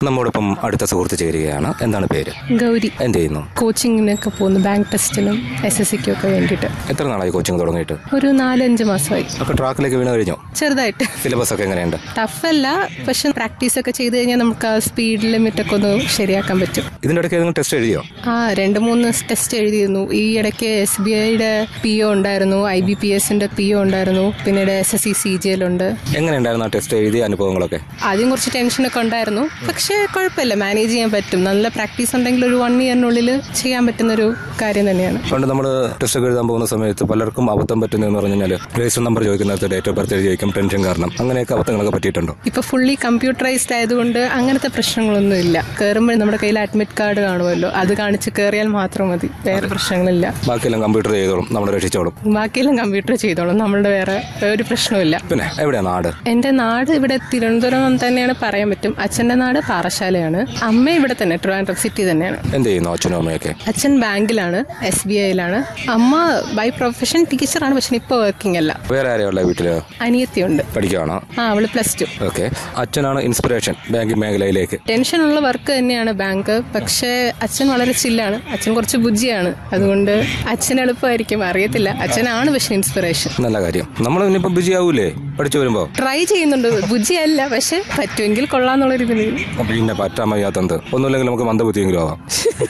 നമ്മോടൊപ്പം അടുത്ത സുഹൃത്ത് ചേരുകയാണ് എന്താണ് പേര് ഗൗരി എന്ത് ചെയ്യുന്നു കോച്ചിങ്ങിനൊക്കെ പോകുന്നു ബാങ്ക് ടെസ്റ്റിനും എസ് എസ് സിക്കും ഒക്കെ വേണ്ടിയിട്ട് എത്ര നാളായി കോച്ചിങ് തുടങ്ങിയിട്ട് ഒരു നാലഞ്ച് മാസമായി ഒക്കെ ട്രാക്കിലേക്ക് വീണ് കഴിഞ്ഞോ ചെറുതായിട്ട് സിലബസ് ഒക്കെ എങ്ങനെയുണ്ട് ടഫല്ല പക്ഷെ പ്രാക്ടീസ് ഒക്കെ ചെയ്ത് കഴിഞ്ഞാൽ നമുക്ക് ആ സ്പീഡ് ലിമിറ്റ് ഒക്കെ ഒന്ന് ശരിയാക്കാൻ പറ്റും ഇതിന്റെ ഇടയ്ക്ക് ഏതെങ്കിലും ടെസ്റ്റ് എഴുതിയോ ആ രണ്ട് മൂന്ന് ടെസ്റ്റ് എഴുതിയിരുന്നു ഈ ഇടയ്ക്ക് എസ് ബി ഐയുടെ പി ഒ ഉണ്ടായിരുന്നു ഐ ബി പി എസിന്റെ പി ഒ ഉണ്ടായിരുന്നു പിന്നീട് S S C C G L ഉണ്ട് എങ്ങനെയുണ്ടായിരുന്നു ആ ടെസ്റ്റ് എഴുതിയ അനുഭവങ്ങളൊക്കെ ആദ്യം കുറച്ച് ടെൻഷനൊക്കെ ഉണ്ടായിരുന്നു പക്ഷേ കുഴപ്പമില്ല മാനേജ് ചെയ്യാൻ പറ്റും നല്ല പ്രാക്ടീസ് ഉണ്ടെങ്കിൽ ഒരു വൺ ഇയറിനുള്ളിൽ ചെയ്യാൻ പറ്റുന്ന ഒരു കാര്യം തന്നെയാണ് പണ്ട് നമ്മൾ ടെസ്റ്റ് ഒക്കെ എഴുതാൻ പോകുന്ന സമയത്ത് പലർക്കും അബദ്ധം പറ്റുന്നതെന്ന് പറഞ്ഞു കഴിഞ്ഞാൽ രജിസ്റ്റർ നമ്പർ ചോദിക്കുന്നിടത്ത് ഡേറ്റ് ഓഫ് ബർത്ത് എഴുതി വയ്ക്കും ടെൻഷൻ കാരണം അങ്ങനെയൊക്കെ അബദ്ധങ്ങളൊക്കെ പറ്റിയിട്ടുണ്ടോ ഇപ്പൊ ഫുള്ളി കമ്പ്യൂട്ടറൈസ്ഡ് ആയതുകൊണ്ട് അങ്ങനത്തെ പ്രശ്നങ്ങളൊന്നും ഇല്ല കയറുമ്പോൾ നമ്മുടെ കയ്യിൽ അഡ്മിറ്റ് കാർഡ് കാണുമല്ലോ അത് കാണിച്ച് കയറിയാൽ മാത്രം മതി വേറെ പ്രശ്നങ്ങളില്ല ബാക്കിയെല്ലാം കമ്പ്യൂട്ടർ ചെയ്തോളും നമ്മളെ രക്ഷിച്ചോളും ബാക്കിയെല്ലാം കമ്പ്യൂട്ടർ ചെയ്തോളും നമ്മളുടെ വേറെ ഒരു പ്രശ്നമില്ല പിന്നെ എവിടെയാ നാട് എന്റെ നാട് ഇവിടെ തിരുവനന്തപുരം തന്നെയാണ് പറയാൻ പറ്റും അച്ഛന്റെ നാട് പാറശാലയാണ് അമ്മ ഇവിടെ തന്നെ ട്രിവാൻഡ്രം സിറ്റി തന്നെയാണ് എന്ത് ചെയ്യുന്നു അച്ഛനും അമ്മയൊക്കെ അച്ഛൻ ബാങ്കിലാണ് എസ് ബി ഐയിലാണ് അമ്മ ബൈ പ്രൊഫഷൻ ടീച്ചറാണ് പക്ഷെ ഇപ്പോൾ വർക്കിംഗ് അല്ല വേറെ ആരെയുള്ള വീട്ടില് അനിയത്തിയുണ്ട് പഠിക്കുകയാണോ ആ അവള് പ്ലസ് ടു ഓക്കെ അച്ഛനാണ് ഇൻസ്പിറേഷൻ ബാങ്കിങ് മേഖലയിലേക്ക് ടെൻഷനുള്ള വർക്ക് തന്നെയാണ് ബാങ്ക് പക്ഷേ അച്ഛൻ വളരെ ചില്ലാണ് അച്ഛൻ കുറച്ച് ബുദ്ധിയാണ് അതുകൊണ്ട് അച്ഛൻ എളുപ്പമായിരിക്കും അറിയത്തില്ല അച്ഛനാണ് പക്ഷെ ഇൻസ്പിറേഷൻ നല്ല കാര്യം നമ്മൾ ഇനിയിപ്പോ ബിജി ആവൂലേ പഠിച്ചു വരുമ്പോ ട്രൈ ചെയ്യുന്നുണ്ട് ബുദ്ധിയല്ല പക്ഷെ പറ്റുമെങ്കിൽ കൊള്ളാന്നുള്ളൊരു ഇതിൽ പിന്നെ പറ്റാൻ വയ്യാത്തത് ഒന്നുമില്ലെങ്കിൽ നമുക്ക് മന്ദബുദ്ധിയെങ്കിലും ആവാം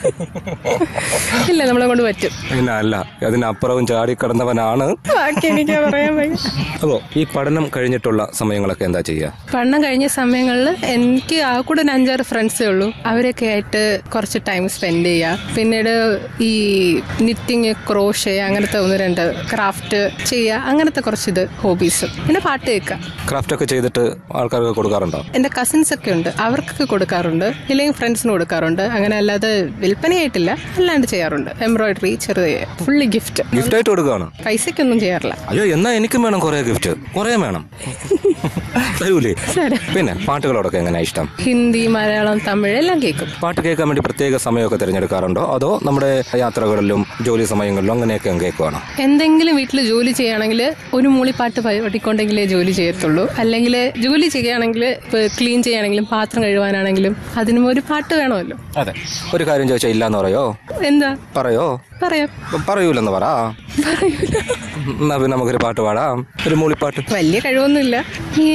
ഇല്ല നമ്മളെ കൊണ്ട് പറ്റും പിന്നെ അല്ല അതിനപ്പുറവും ചാടി കടന്നവനാണ് ബാക്കി എനിക്ക് പറയാൻ വയ്യ അപ്പോ ഈ പഠനം കഴിഞ്ഞിട്ടുള്ള സമയങ്ങളൊക്കെ എന്താ ചെയ്യുക പഠനം കഴിഞ്ഞ സമയങ്ങളിൽ എനിക്ക് ആ കൂടെ ഒരു അഞ്ചാറ് ഫ്രണ്ട്സേ ഉള്ളൂ അവരൊക്കെ ആയിട്ട് കുറച്ച് ടൈം സ്പെൻഡ് ചെയ്യുക പിന്നീട് ഈ നിറ്റിങ് ക്രോഷേ അങ്ങനത്തെ ഒന്ന് രണ്ട് ക്രാഫ്റ്റ് ചെയ്യുക അങ്ങനത്തെ കുറച്ച് ഇത് ഹോബീസ് പിന്നെ പാട്ട് കേൾക്കുക ക്രാഫ്റ്റ് ഒക്കെ ചെയ്തിട്ട് ആൾക്കാർക്ക് കൊടുക്കാറുണ്ടോ എൻ്റെ കസിൻസ് ഒക്കെ ഉണ്ട് അവർക്കൊക്കെ കൊടുക്കാറുണ്ട് ഇല്ലെങ്കിൽ ഫ്രണ്ട്സിന് കൊടുക്കാറുണ്ട് അങ്ങനെ അല്ലാതെ വിൽപ്പനയായിട്ടില്ല അല്ലാണ്ട് ചെയ്യാറുണ്ട് എംബ്രോയിഡറി ചെറിയ ഫുള്ളി ഗിഫ്റ്റ് ഗിഫ്റ്റ് ആയിട്ട് കൊടുക്കുകയാണ് പൈസയ്ക്കൊന്നും ചെയ്യാറില്ല അയ്യോ എന്നാ എനിക്കും വേണം കുറെ ഗിഫ്റ്റ് കുറെ വേണം തരൂലേ ശരി പിന്നെ പാട്ടുകളോടൊക്കെ എങ്ങനെയാ ഇഷ്ടം ഹിന്ദി മലയാളം തമിഴ് എല്ലാം കേൾക്കും പാട്ട് കേൾക്കാൻ വേണ്ടി പ്രത്യേക സമയമൊക്കെ തിരഞ്ഞെടുക്കാറുണ്ടോ അതോ നമ്മുടെ യാത്രകളിലും ജോലി സമയങ്ങളിലും അങ്ങനെയൊക്കെ അങ്ങ് കേൾക്കുവാണോ എന്തെങ്കിലും വീട്ടിൽ ജോലി ചെയ്യുകയാണെങ്കിൽ ഒരു മൂളിപ്പാട്ട് പഠിക്കൊണ്ടെങ്കിലേ ജോലി ചെയ്യത്തുള്ളൂ അല്ലെങ്കിൽ ജോലി ചെയ്യുകയാണെങ്കിൽ ഇപ്പോൾ ക്ലീൻ ചെയ്യുകയാണെങ്കിലും പാത്രം കഴുകാനാണെങ്കിലും അതിനും ഒരു പാട്ട് വേണമല്ലോ അതെ ഒരു കാര്യം ചോദിച്ചാൽ ഇല്ലാന്ന് പറയോ എന്താ പറയോ പറയാം പറയൂലെന്ന് പറ പറയൂല എന്നാ പിന്നെ നമുക്കൊരു പാട്ട് പാടാം ഒരു മൂളിപ്പാട്ട് വലിയ കഴിവൊന്നുമില്ല ഈ